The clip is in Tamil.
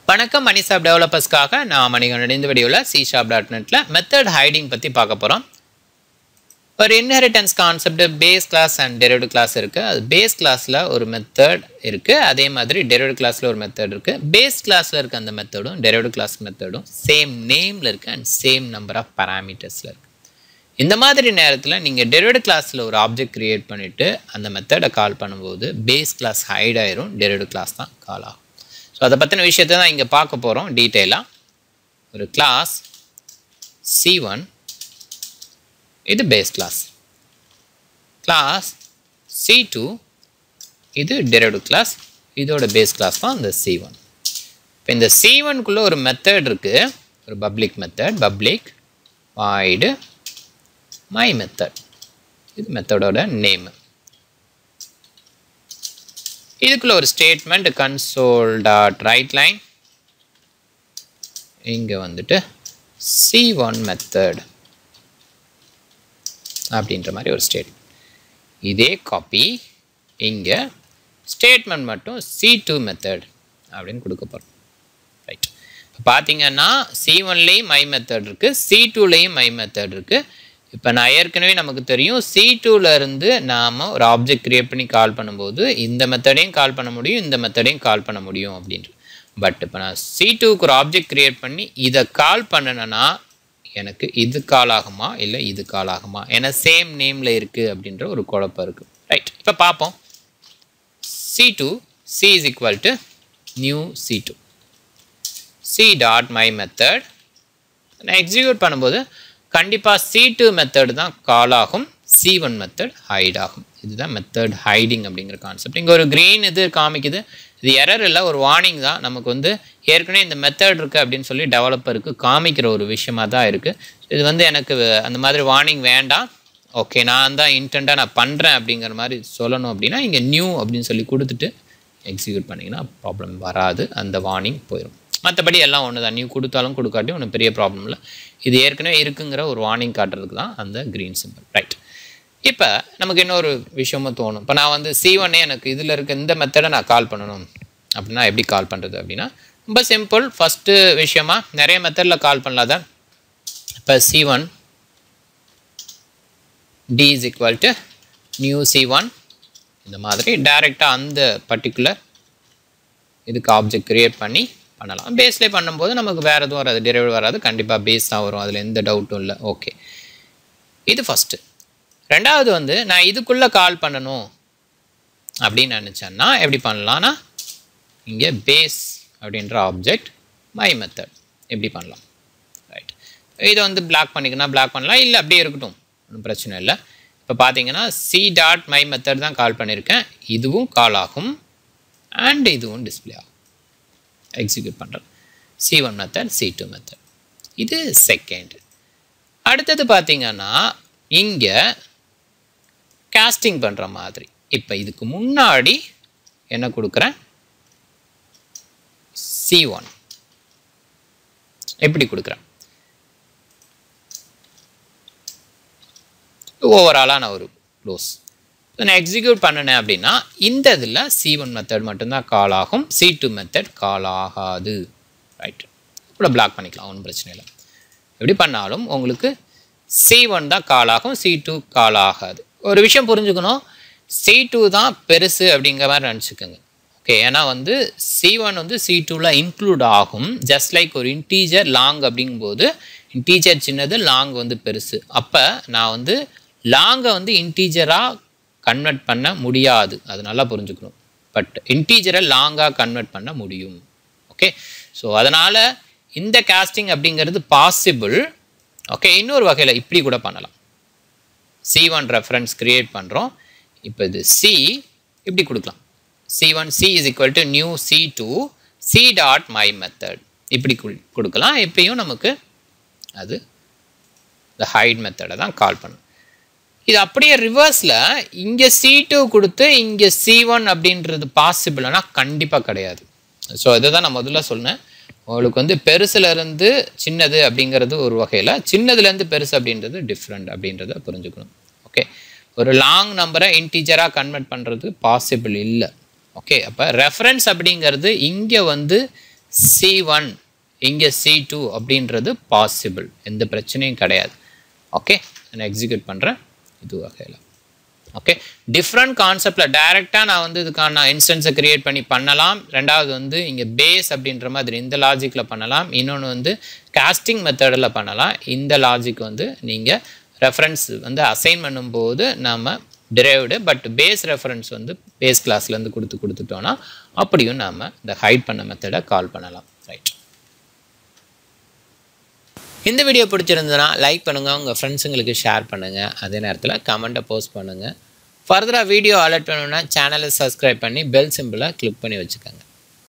வணக்கம் மணிசாப் டெவலப்பர்ஸ்க்காக நான் மணிகண்டன் இந்த வீடியோவில் சி ஷாப் டாட் நெட்டில் மெத்தட் ஹைடிங் பற்றி பார்க்க போகிறோம் ஒரு inheritance concept base class and derivative class இருக்குது அது பேஸ் கிளாஸில் ஒரு மெத்தட் இருக்குது அதே மாதிரி டெரிவேட்டிவ் கிளாஸில் ஒரு மெத்தட் இருக்குது பேஸ் கிளாஸில் இருக்க அந்த மெத்தடும் டெரிவேட்டிவ் கிளாஸ் மெத்தடும் சேம் நேமில் இருக்குது அண்ட் சேம் நம்பர் ஆஃப் பேராமீட்டர்ஸில் இருக்குது இந்த மாதிரி நேரத்தில் நீங்கள் டெரிவேட்டிவ் கிளாஸில் ஒரு ஆப்ஜெக்ட் க்ரியேட் பண்ணிவிட்டு அந்த மெத்தடை கால் பண்ணும்போது பேஸ் கிளாஸ் ஹைட் ஆயிரும் டெரிவேட்டிவ் கிளாஸ் தான் கால் ஆகும் ஸோ அதை பற்றின விஷயத்தை தான் இங்கே பார்க்க போகிறோம் டீட்டெயிலாக ஒரு கிளாஸ் சி ஒன் இது base class class C two இது டெரிவேட்டிவ் கிளாஸ் இதோட பேஸ் கிளாஸ் தான் இந்த சி ஒன் இப்போ இந்த சி ஒன்குள்ளே ஒரு மெத்தட் இருக்குது ஒரு public method public void my method இது மெத்தடோட நேமு இதுக்குள்ள ஒரு statement console dot write line இங்கே வந்துட்டு சி ஒன் மெத்தட் அப்படின்ற மாதிரி ஒரு ஸ்டேட்மெண்ட் இதே காப்பி இங்கே ஸ்டேட்மெண்ட் மட்டும் சி டூ மெத்தட் அப்படின்னு கொடுக்க போகிறோம் ரைட் இப்போ பார்த்தீங்கன்னா சி ஒன்லேயும் மை மெத்தட் இருக்குது சி டூலேயும் மை மெத்தட் இருக்குது இப்போ நான் ஏற்கனவே நமக்கு தெரியும் சி இருந்து நாம் ஒரு ஆப்ஜெக்ட் க்ரியேட் பண்ணி கால் பண்ணும்போது இந்த மெத்தடையும் கால் பண்ண முடியும் இந்த மெத்தடையும் கால் பண்ண முடியும் அப்படின்ட்டு பட் இப்போ நான் சி டூக்கு ஒரு ஆப்ஜெக்ட் க்ரியேட் பண்ணி இதை கால் பண்ணினேன்னா எனக்கு இது கால் ஆகுமா இல்லை இது கால் ஆகுமா ஏன்னா சேம் நேமில் இருக்குது அப்படின்ற ஒரு குழப்பம் இருக்குது ரைட் இப்போ பார்ப்போம் C two C is equal to new C two C dot my method நான் எக்ஸிக்யூட் பண்ணும்போது கண்டிப்பாக சி டூ மெத்தட் தான் கால் ஆகும் சி ஒன் மெத்தட் ஹைட் ஆகும் இதுதான் மெத்தட் ஹைடிங் அப்படிங்கிற கான்செப்ட் இங்கே ஒரு க்ரீன் இது காமிக்குது இது எரர் இல்லை ஒரு வார்னிங் தான் நமக்கு வந்து ஏற்கனவே இந்த மெத்தட் இருக்குது அப்படின்னு சொல்லி டெவலப்பருக்கு காமிக்கிற ஒரு விஷயமாக தான் இருக்குது இது வந்து எனக்கு அந்த மாதிரி வார்னிங் வேண்டாம் ஓகே நான் தான் இன்டென்ட்டாக நான் பண்ணுறேன் அப்படிங்கிற மாதிரி சொல்லணும் அப்படின்னா இங்கே நியூ அப்படின்னு சொல்லி கொடுத்துட்டு எக்ஸிக்யூட் பண்ணிங்கன்னா ப்ராப்ளம் வராது அந்த வார்னிங் போயிடும் மற்றபடி எல்லாம் ஒன்று தான் நியூ கொடுத்தாலும் கொடுக்காட்டியும் ஒன்றும் பெரிய ப்ராப்ளம் இல்லை இது ஏற்கனவே இருக்குங்கிற ஒரு வார்னிங் காட்டுறதுக்கு தான் அந்த க்ரீன் சிம்பிள் ரைட் இப்போ நமக்கு இன்னொரு விஷயமும் தோணும் இப்போ நான் வந்து சி ஒன்னே எனக்கு இதில் இருக்க இந்த மெத்தடை நான் கால் பண்ணணும் அப்படின்னா எப்படி கால் பண்ணுறது அப்படின்னா ரொம்ப சிம்பிள் ஃபஸ்ட்டு விஷயமா நிறைய மெத்தடில் கால் பண்ணலாத இப்போ C one d is equal to new C one இந்த மாதிரி டைரெக்டாக அந்த பர்டிகுலர் இதுக்கு ஆப்ஜெக்ட் க்ரியேட் பண்ணி பண்ணலாம் பேஸ்லேயே பண்ணும்போது நமக்கு வேறு எதுவும் வராது டெரிவேட் வராது கண்டிப்பாக பேஸ் தான் வரும் அதில் எந்த டவுட்டும் இல்லை ஓகே இது ஃபஸ்ட்டு ரெண்டாவது வந்து நான் இதுக்குள்ளே கால் பண்ணணும் அப்படின்னு நினச்சேன்னா எப்படி பண்ணலான்னா இங்கே பேஸ் அப்படின்ற ஆப்ஜெக்ட் மை மெத்தட் எப்படி பண்ணலாம் ரைட் இதை வந்து பிளாக் பண்ணிக்கணும் பிளாக் பண்ணலாம் இல்லை அப்படியே இருக்கட்டும் ஒன்றும் பிரச்சனை இல்லை இப்போ பார்த்தீங்கன்னா சி டாட் மை மெத்தட் தான் கால் பண்ணியிருக்கேன் இதுவும் கால் ஆகும் அண்ட் இதுவும் டிஸ்பிளே ஆகும் எக்ஸிக்யூட் பண்ணுறேன் C one method C two method இது செகண்ட் அடுத்தது பார்த்தீங்கன்னா இங்கே கேஸ்டிங் பண்ணுற மாதிரி இப்போ இதுக்கு முன்னாடி என்ன கொடுக்குறேன் சி ஒன் எப்படி கொடுக்குறேன் ஓவராலாக நான் ஒரு க்ளோஸ் நான் எக்ஸிக்யூட் பண்ணினேன் அப்படின்னா இந்த இதில் சி ஒன் மெத்தட் மட்டும்தான் கால் ஆகும் சி டூ மெத்தட் கால் ஆகாது ரைட் கூட பிளாக் பண்ணிக்கலாம் ஒன்றும் பிரச்சனை இல்லை எப்படி பண்ணாலும் உங்களுக்கு சி ஒன் தான் கால் ஆகும் சி டூ கால் ஆகாது ஒரு விஷயம் புரிஞ்சுக்கணும் சி டூ தான் பெருசு அப்படிங்கிற மாதிரி நினச்சிக்கோங்க ஓகே ஏன்னா வந்து சி ஒன் வந்து சி டூவில் இன்க்ளூட் ஆகும் ஜஸ்ட் லைக் ஒரு இன்டீஜர் லாங் அப்படிங்கும்போது இன்டீஜர் சின்னது லாங் வந்து பெருசு அப்போ நான் வந்து லாங்கை வந்து இன்டீஜராக கன்வெர்ட் பண்ண முடியாது அது நல்லா புரிஞ்சுக்கணும் பட் இன்டீஜரை லாங்காக கன்வெர்ட் பண்ண முடியும் ஓகே ஸோ அதனால் இந்த காஸ்டிங் அப்படிங்கிறது பாசிபிள் ஓகே இன்னொரு வகையில் இப்படி கூட பண்ணலாம் சி ஒன் ரெஃபரன்ஸ் க்ரியேட் பண்ணுறோம் இப்போ இது சி இப்படி கொடுக்கலாம் C one C is equal to new C two C dot my method இப்படி கொடுக்கலாம் இப்பயும் நமக்கு அது இந்த ஹைட் மெத்தடை தான் கால் பண்ணும் இது அப்படியே ரிவர்ஸில் இங்கே சி டூ கொடுத்து இங்கே சி ஒன் அப்படின்றது பாசிபிள்னா கண்டிப்பாக கிடையாது ஸோ இதை தான் நான் முதல்ல சொன்னேன் உங்களுக்கு வந்து பெருசுலேருந்து சின்னது அப்படிங்கிறது ஒரு வகையில் சின்னதுலேருந்து பெருசு அப்படின்றது டிஃப்ரெண்ட் அப்படின்றத புரிஞ்சுக்கணும் ஓகே ஒரு லாங் நம்பரை இன்டீஜராக கன்வெர்ட் பண்ணுறது பாசிபிள் இல்லை ஓகே அப்போ ரெஃபரன்ஸ் அப்படிங்கிறது இங்கே வந்து சி ஒன் இங்கே சி டூ அப்படின்றது பாசிபிள் எந்த பிரச்சனையும் கிடையாது ஓகே நான் எக்ஸிக்யூட் பண்ணுறேன் இது வகையில் ஓகே டிஃப்ரெண்ட் கான்செப்டில் டைரெக்டாக நான் வந்து இதுக்கான இன்ஸ்டன்ஸை க்ரியேட் பண்ணி பண்ணலாம் ரெண்டாவது வந்து இங்கே பேஸ் அப்படின்ற மாதிரி இந்த லாஜிக்கில் பண்ணலாம் இன்னொன்று வந்து காஸ்டிங் மெத்தடில் பண்ணலாம் இந்த லாஜிக் வந்து நீங்கள் ரெஃபரன்ஸ் வந்து அசைன் பண்ணும்போது நாம் டிரைவ்டு பட் பேஸ் ரெஃபரன்ஸ் வந்து பேஸ் கிளாஸ்லேருந்து கொடுத்து கொடுத்துட்டோன்னா அப்படியும் நாம் இந்த ஹைட் பண்ண மெத்தடை கால் பண்ணலாம் ரைட் இந்த வீடியோ பிடிச்சிருந்ததுன்னா லைக் பண்ணுங்கள் உங்கள் ஃப்ரெண்ட்ஸுங்களுக்கு ஷேர் பண்ணுங்கள் அதே நேரத்தில் கமெண்ட்டை போஸ்ட் பண்ணுங்கள் ஃபர்தராக வீடியோ அலர்ட் பண்ணணுன்னா சேனலை சப்ஸ்கிரைப் பண்ணி பெல் சிம்பிளை கிளிக் பண்ணி வச்சுக்கோங்க